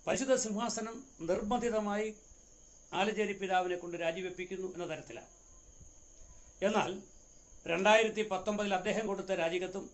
പരിശുദ്ധ സിംഹാസനം നിർബന്ധിതമായി ആലഞ്ചേരി പിതാവിനെ കൊണ്ട് രാജിവെപ്പിക്കുന്നു എന്ന തരത്തിലാണ് എന്നാൽ രണ്ടായിരത്തി പത്തൊമ്പതിൽ അദ്ദേഹം കൊടുത്ത രാജികത്തും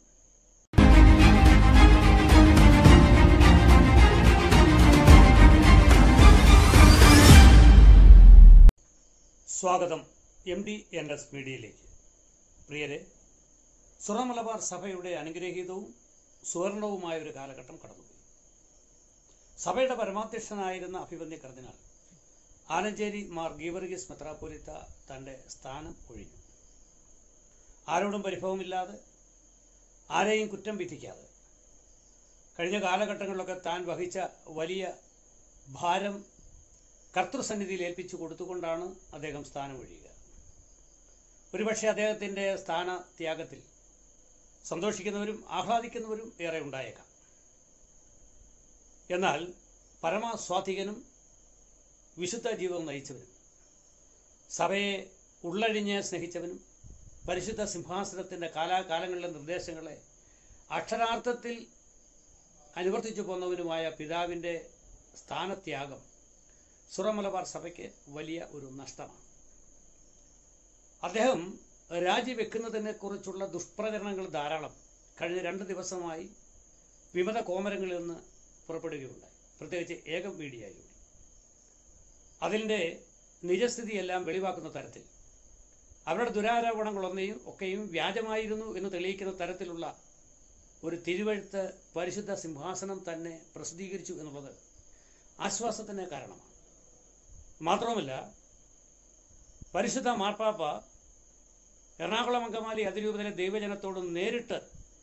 സ്വാഗതം എം ഡി എൻ എസ് മീഡിയയിലേക്ക് പ്രിയരെ സുറമലബാർ സഭയുടെ അനുഗ്രഹീതവും സുവർണവുമായ ഒരു കാലഘട്ടം കടന്നുപോയി സഭയുടെ പരമാധ്യക്ഷനായിരുന്ന അഭിവന്യ കർദിനാൾ ആലഞ്ചേരി മാർ ഗീവർഗീസ് മെത്രാപ്പൊലിത്ത തൻ്റെ സ്ഥാനം ഒഴിഞ്ഞു ആരോടും പരിഭവമില്ലാതെ ആരെയും കുറ്റം വിധിക്കാതെ കഴിഞ്ഞ കാലഘട്ടങ്ങളിലൊക്കെ താൻ വഹിച്ച വലിയ ഭാരം കർത്തൃസന്നിധിയിൽ ഏൽപ്പിച്ചു കൊടുത്തുകൊണ്ടാണ് അദ്ദേഹം സ്ഥാനം ഒഴിയുക ഒരുപക്ഷെ അദ്ദേഹത്തിൻ്റെ സ്ഥാനത്യാഗത്തിൽ സന്തോഷിക്കുന്നവരും ആഹ്ലാദിക്കുന്നവരും ഏറെ ഉണ്ടായേക്കാം എന്നാൽ പരമസ്വാധികനും വിശുദ്ധ ജീവിതം നയിച്ചവനും സഭയെ ഉള്ളഴിഞ്ഞ് സ്നേഹിച്ചവനും പരിശുദ്ധ സിംഹാസനത്തിൻ്റെ കാലാകാലങ്ങളിലെ നിർദ്ദേശങ്ങളെ അക്ഷരാർത്ഥത്തിൽ അനുവർത്തിച്ചു പോന്നവനുമായ പിതാവിൻ്റെ സ്ഥാനത്യാഗം സുറമലബാർ സഭയ്ക്ക് വലിയ ഒരു നഷ്ടമാണ് അദ്ദേഹം രാജിവെക്കുന്നതിനെ കുറിച്ചുള്ള ദുഷ്പ്രചരണങ്ങൾ ധാരാളം കഴിഞ്ഞ രണ്ട് ദിവസമായി വിമത കോമരങ്ങളിൽ നിന്ന് പുറപ്പെടുകയുണ്ടായി പ്രത്യേകിച്ച് ഏകം മീഡിയയിലൂടെ അതിൻ്റെ നിജസ്ഥിതിയെല്ലാം വെളിവാക്കുന്ന തരത്തിൽ അവരുടെ ദുരാരോപണങ്ങളൊന്നെയും ഒക്കെയും വ്യാജമായിരുന്നു എന്ന് തെളിയിക്കുന്ന തരത്തിലുള്ള ഒരു തിരുവഴുത്ത് പരിശുദ്ധ സിംഹാസനം തന്നെ പ്രസിദ്ധീകരിച്ചു എന്നുള്ളത് ആശ്വാസത്തിന് കാരണമാണ് മാത്രവുമല്ല പരിശുദ്ധ മാർപ്പാപ്പ എറണാകുളം അങ്കമാലി അതിരൂപതയിലെ ദൈവജനത്തോട് നേരിട്ട്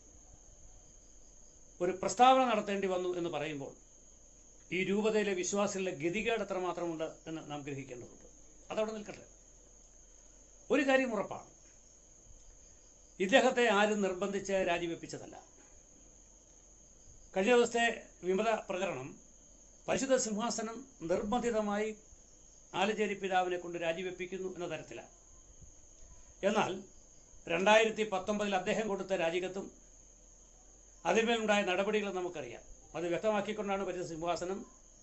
ഒരു പ്രസ്താവന നടത്തേണ്ടി വന്നു എന്ന് പറയുമ്പോൾ ഈ രൂപതയിലെ വിശ്വാസികളുടെ ഗതികേട് എത്രമാത്രമുണ്ട് എന്ന് നാം ഗ്രഹിക്കേണ്ടതുണ്ട് അതവിടെ നിൽക്കട്ടെ ഒരു കാര്യം ഉറപ്പാണ് ഇദ്ദേഹത്തെ ആരും നിർബന്ധിച്ച് രാജിവെപ്പിച്ചതല്ല കഴിഞ്ഞ ദിവസത്തെ വിമത പ്രകരണം പരിശുദ്ധ സിംഹാസനം നിർബന്ധിതമായി ആലഞ്ചേരി പിതാവിനെ കൊണ്ട് രാജിവെപ്പിക്കുന്നു എന്ന തരത്തിലാണ് എന്നാൽ രണ്ടായിരത്തി പത്തൊമ്പതിൽ അദ്ദേഹം കൊടുത്ത രാജികത്തും അതിന്മേലുണ്ടായ നടപടികൾ നമുക്കറിയാം അത് വ്യക്തമാക്കിക്കൊണ്ടാണ് പരിശുദ്ധ സിംഹാസനം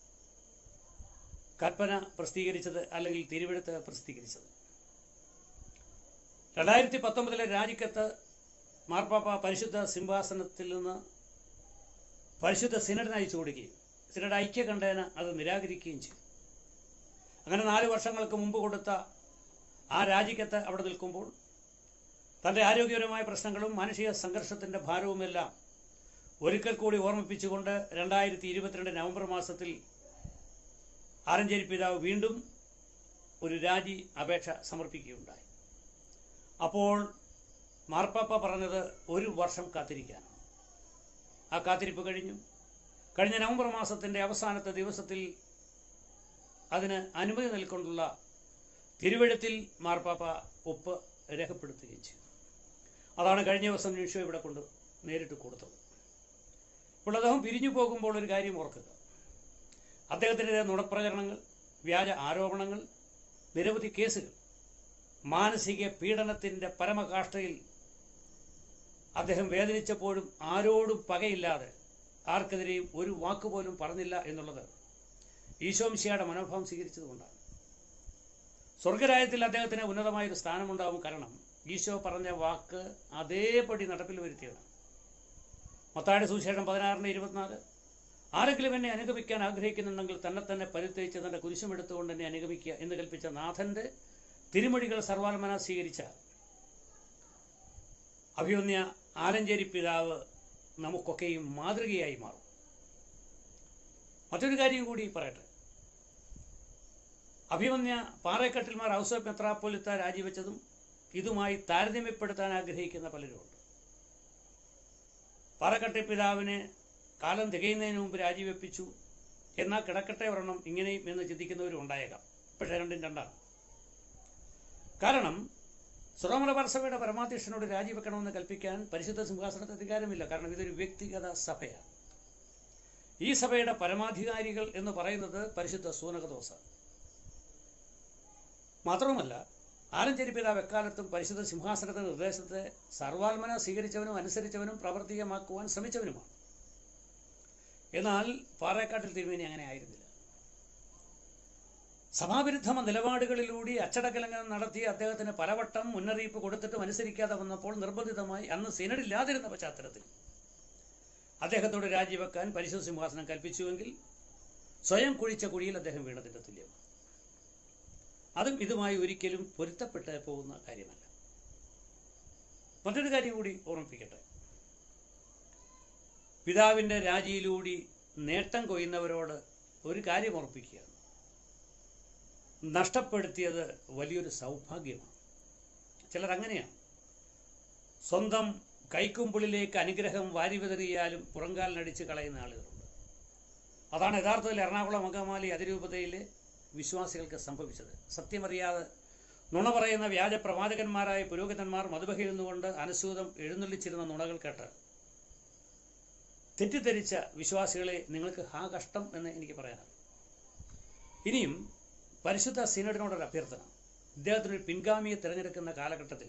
കൽപ്പന പ്രസിദ്ധീകരിച്ചത് അല്ലെങ്കിൽ തിരുവെടുത്ത് പ്രസിദ്ധീകരിച്ചത് രണ്ടായിരത്തി പത്തൊമ്പതിലെ രാജിക്കത്ത് മാർപ്പാപ്പ പരിശുദ്ധ സിംഹാസനത്തിൽ നിന്ന് പരിശുദ്ധ സിനഡിന് അയച്ചു കൊടുക്കുകയും സിനഡ് ഐക്യകണ്ഠേന അത് നിരാകരിക്കുകയും ചെയ്തു അങ്ങനെ നാല് വർഷങ്ങൾക്ക് മുമ്പ് കൊടുത്ത ആ രാജിക്കത്ത് അവിടെ നിൽക്കുമ്പോൾ തൻ്റെ ആരോഗ്യപരമായ പ്രശ്നങ്ങളും മാനസിക സംഘർഷത്തിൻ്റെ ഭാരവുമെല്ലാം ഒരിക്കൽ കൂടി ഓർമ്മിപ്പിച്ചുകൊണ്ട് രണ്ടായിരത്തി ഇരുപത്തിരണ്ട് നവംബർ മാസത്തിൽ ആറഞ്ചേരി പിതാവ് വീണ്ടും ഒരു രാജി അപേക്ഷ സമർപ്പിക്കുകയുണ്ടായി അപ്പോൾ മാർപ്പാപ്പ പറഞ്ഞത് ഒരു വർഷം കാത്തിരിക്കാനാണ് ആ കാത്തിരിപ്പ് കഴിഞ്ഞു കഴിഞ്ഞ നവംബർ മാസത്തിൻ്റെ അവസാനത്തെ ദിവസത്തിൽ അതിന് അനുമതി നൽകൊണ്ടുള്ള തിരുവഴുത്തിൽ മാർപ്പാപ്പ ഒപ്പ് രേഖപ്പെടുത്തുകയും ചെയ്തു അതാണ് കഴിഞ്ഞ ദിവസം നിമിഷം ഇവിടെ കൊണ്ട് നേരിട്ട് കൊടുത്തത് ഇപ്പോൾ അദ്ദേഹം പിരിഞ്ഞു പോകുമ്പോൾ ഒരു കാര്യം ഓർക്കുക അദ്ദേഹത്തിൻ്റെ നുണപ്രചരണങ്ങൾ വ്യാജ ആരോപണങ്ങൾ നിരവധി കേസുകൾ മാനസിക പീഡനത്തിൻ്റെ പരമകാഷ്ഠയിൽ അദ്ദേഹം വേദനിച്ചപ്പോഴും ആരോടും പകയില്ലാതെ ആർക്കെതിരെയും ഒരു വാക്കുപോലും പറഞ്ഞില്ല എന്നുള്ളത് ഈശോംശിയുടെ മനോഭാവം സ്വീകരിച്ചതുകൊണ്ടാണ് സ്വർഗരാജ്യത്തിൽ അദ്ദേഹത്തിന് ഉന്നതമായൊരു സ്ഥാനമുണ്ടാവും കാരണം ഈശോ പറഞ്ഞ വാക്ക് അതേപടി നടപ്പിൽ വരുത്തിയതാണ് മത്തായുടെ സുവിശേഷം പതിനാറിന് ഇരുപത്തിനാല് ആരെങ്കിലും എന്നെ അനുഗമിക്കാൻ ആഗ്രഹിക്കുന്നുണ്ടെങ്കിൽ തന്നെ തന്നെ പരിത്യജിച്ച് തൻ്റെ കുരിശുമെടുത്തുകൊണ്ട് എന്നെ അനുഗമിക്കുക എന്ന് കൽപ്പിച്ച നാഥൻ്റെ തിരുമൊഴികൾ സർവാത്മന സ്വീകരിച്ച അഭിമന്യ ആലഞ്ചേരി പിതാവ് നമുക്കൊക്കെയും മാതൃകയായി മാറും മറ്റൊരു കാര്യം കൂടി പറയട്ടെ അഭിമന്യ പാറേക്കട്ടിൽമാർ ഔസഫ് മെത്രാപ്പൊലിത്ത രാജിവെച്ചതും ഇതുമായി താരതമ്യപ്പെടുത്താൻ ആഗ്രഹിക്കുന്ന പലരുമുണ്ട് പാറക്കട്ടി പിതാവിനെ കാലം തികയുന്നതിന് മുമ്പ് രാജിവെപ്പിച്ചു എന്നാൽ കിടക്കട്ടെ ഒരെണ്ണം ഇങ്ങനെയും എന്ന് ചിന്തിക്കുന്നവരും ഉണ്ടായേക്കാം പക്ഷേ രണ്ടും രണ്ടാണ് കാരണം സുറമലബാർ സഭയുടെ പരമാധ്യക്ഷനോട് രാജിവെക്കണമെന്ന് കൽപ്പിക്കാൻ പരിശുദ്ധ സിംഹാസനത്തിന് അധികാരമില്ല കാരണം ഇതൊരു വ്യക്തിഗത സഭയാണ് ഈ സഭയുടെ പരമാധികാരികൾ എന്ന് പറയുന്നത് പരിശുദ്ധ സൂനകദോസ മാത്രവുമല്ല ആലഞ്ചേരി പിതാവ് എക്കാലത്തും പരിശുദ്ധ സിംഹാസനത്തിന്റെ നിർദ്ദേശത്തെ സർവാത്മന സ്വീകരിച്ചവനും അനുസരിച്ചവനും പ്രാവർത്തികമാക്കുവാൻ ശ്രമിച്ചവനുമാണ് എന്നാൽ പാറേക്കാട്ടിൽ തിരുമേനി അങ്ങനെ ആയിരുന്നില്ല സഭാവിരുദ്ധ നിലപാടുകളിലൂടെ അച്ചടക്കലംഘനം നടത്തി അദ്ദേഹത്തിന് പലവട്ടം മുന്നറിയിപ്പ് കൊടുത്തിട്ടും അനുസരിക്കാതെ വന്നപ്പോൾ നിർബന്ധിതമായി അന്ന് സിനഡില്ലാതിരുന്ന പശ്ചാത്തലത്തിൽ അദ്ദേഹത്തോട് രാജിവെക്കാൻ പരിശുദ്ധ സിംഹാസനം കൽപ്പിച്ചുവെങ്കിൽ സ്വയം കുഴിച്ച കുഴിയിൽ അദ്ദേഹം വീണതിൻ്റെ തുല്യമാണ് അതും ഇതുമായി ഒരിക്കലും പൊരുത്തപ്പെട്ട് പോകുന്ന കാര്യമല്ല മറ്റൊരു കാര്യം കൂടി ഓർമ്മിപ്പിക്കട്ടെ പിതാവിൻ്റെ രാജിയിലൂടെ നേട്ടം കൊയ്യുന്നവരോട് ഒരു കാര്യം ഓർപ്പിക്കുകയാണ് നഷ്ടപ്പെടുത്തിയത് വലിയൊരു സൗഭാഗ്യമാണ് ചിലർ അങ്ങനെയാണ് സ്വന്തം കൈക്കുമ്പിളിലേക്ക് അനുഗ്രഹം വാരി വിതറിയാലും പുറങ്കാലിനടിച്ച് കളയുന്ന ആളുകളുണ്ട് അതാണ് യഥാർത്ഥത്തിൽ എറണാകുളം അങ്കമാലി അതിരൂപതയിലെ വിശ്വാസികൾക്ക് സംഭവിച്ചത് സത്യമറിയാതെ നുണ പറയുന്ന വ്യാജ പ്രവാചകന്മാരായ പുരോഹിതന്മാർ മധുബഹയിൽ നിന്നുകൊണ്ട് അനുസൂതം എഴുന്നള്ളിച്ചിരുന്ന നുണകൾ കേട്ട് തെറ്റിദ്ധരിച്ച വിശ്വാസികളെ നിങ്ങൾക്ക് ഹാ കഷ്ടം എന്ന് എനിക്ക് പറയാനാണ് ഇനിയും പരിശുദ്ധ സീനഡിനോടൊരു അഭ്യർത്ഥന ഇദ്ദേഹത്തിനൊരു പിൻഗാമിയെ തിരഞ്ഞെടുക്കുന്ന കാലഘട്ടത്തിൽ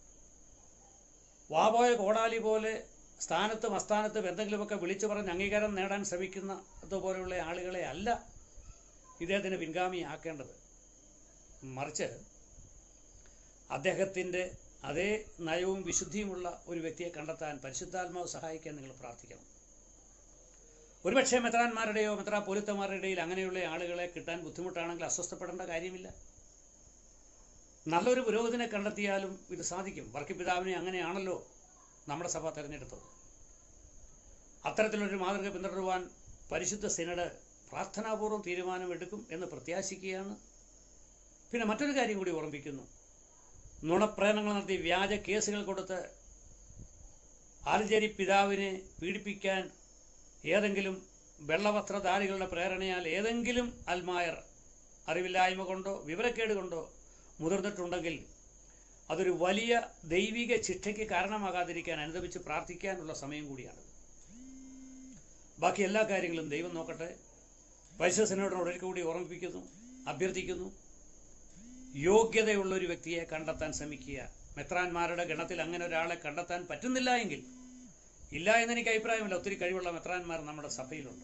വാപോയ കോടാലി പോലെ സ്ഥാനത്തും അസ്ഥാനത്തും എന്തെങ്കിലുമൊക്കെ വിളിച്ചു പറഞ്ഞ് അംഗീകാരം നേടാൻ ശ്രമിക്കുന്ന അതുപോലെയുള്ള ആളുകളെ അല്ല ഇദ്ദേഹത്തിന് പിൻഗാമി ആക്കേണ്ടത് മറിച്ച് അദ്ദേഹത്തിൻ്റെ അതേ നയവും വിശുദ്ധിയുമുള്ള ഒരു വ്യക്തിയെ കണ്ടെത്താൻ പരിശുദ്ധാത്മാവ് സഹായിക്കാൻ നിങ്ങൾ പ്രാർത്ഥിക്കണം ഒരുപക്ഷെ മെത്രാന്മാരുടെയോ മെത്രാ പോലീത്തമാരുടെ ഇടയിൽ അങ്ങനെയുള്ള ആളുകളെ കിട്ടാൻ ബുദ്ധിമുട്ടാണെങ്കിൽ അസ്വസ്ഥപ്പെടേണ്ട കാര്യമില്ല നല്ലൊരു പുരോഗതിനെ കണ്ടെത്തിയാലും ഇത് സാധിക്കും വർക്കിപ്പിതാവിനെ അങ്ങനെയാണല്ലോ നമ്മുടെ സഭ തിരഞ്ഞെടുത്തത് അത്തരത്തിലൊരു മാതൃക പിന്തുടരുവാൻ പരിശുദ്ധ സിനഡ് പ്രാർത്ഥനാപൂർവ്വം തീരുമാനമെടുക്കും എന്ന് പ്രത്യാശിക്കുകയാണ് പിന്നെ മറ്റൊരു കാര്യം കൂടി ഓർമ്മിപ്പിക്കുന്നു നുണപ്രേരണങ്ങൾ നടത്തി വ്യാജ കേസുകൾ കൊടുത്ത് ആലഞ്ചേരി പിതാവിനെ പീഡിപ്പിക്കാൻ ഏതെങ്കിലും വെള്ളവസ്ത്രധാരികളുടെ പ്രേരണയാൽ ഏതെങ്കിലും അൽമായർ അറിവില്ലായ്മ കൊണ്ടോ വിവരക്കേട് കൊണ്ടോ മുതിർന്നിട്ടുണ്ടെങ്കിൽ അതൊരു വലിയ ദൈവിക ശിക്ഷയ്ക്ക് കാരണമാകാതിരിക്കാൻ അനുദപിച്ച് പ്രാർത്ഥിക്കാനുള്ള സമയം കൂടിയാണ് ബാക്കി എല്ലാ കാര്യങ്ങളും ദൈവം നോക്കട്ടെ വൈശ്വസനോട് ഒരിക്കൽ കൂടി ഓർമ്മിപ്പിക്കുന്നു അഭ്യർത്ഥിക്കുന്നു യോഗ്യതയുള്ള ഒരു വ്യക്തിയെ കണ്ടെത്താൻ ശ്രമിക്കുക മെത്രാന്മാരുടെ ഗണത്തിൽ അങ്ങനെ ഒരാളെ കണ്ടെത്താൻ പറ്റുന്നില്ല എങ്കിൽ ഇല്ല എന്നെനിക്ക് അഭിപ്രായമില്ല ഒത്തിരി കഴിവുള്ള മെത്രാന്മാർ നമ്മുടെ സഭയിലുണ്ട്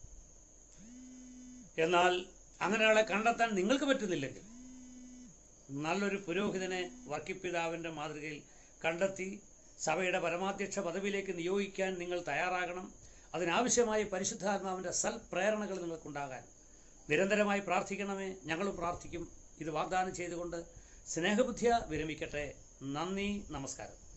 എന്നാൽ അങ്ങനെ ഒരാളെ കണ്ടെത്താൻ നിങ്ങൾക്ക് പറ്റുന്നില്ലെങ്കിൽ നല്ലൊരു പുരോഹിതനെ വർക്കിപ്പിതാവിൻ്റെ മാതൃകയിൽ കണ്ടെത്തി സഭയുടെ പരമാധ്യക്ഷ പദവിയിലേക്ക് നിയോഗിക്കാൻ നിങ്ങൾ തയ്യാറാകണം അതിനാവശ്യമായ പരിശുദ്ധാത്മാവിൻ്റെ സൽപ്രേരണകൾ നിങ്ങൾക്കുണ്ടാകാൻ നിരന്തരമായി പ്രാർത്ഥിക്കണമേ ഞങ്ങളും പ്രാർത്ഥിക്കും ഇത് വാഗ്ദാനം ചെയ്തുകൊണ്ട് സ്നേഹബുദ്ധിയ വിരമിക്കട്ടെ നന്ദി നമസ്കാരം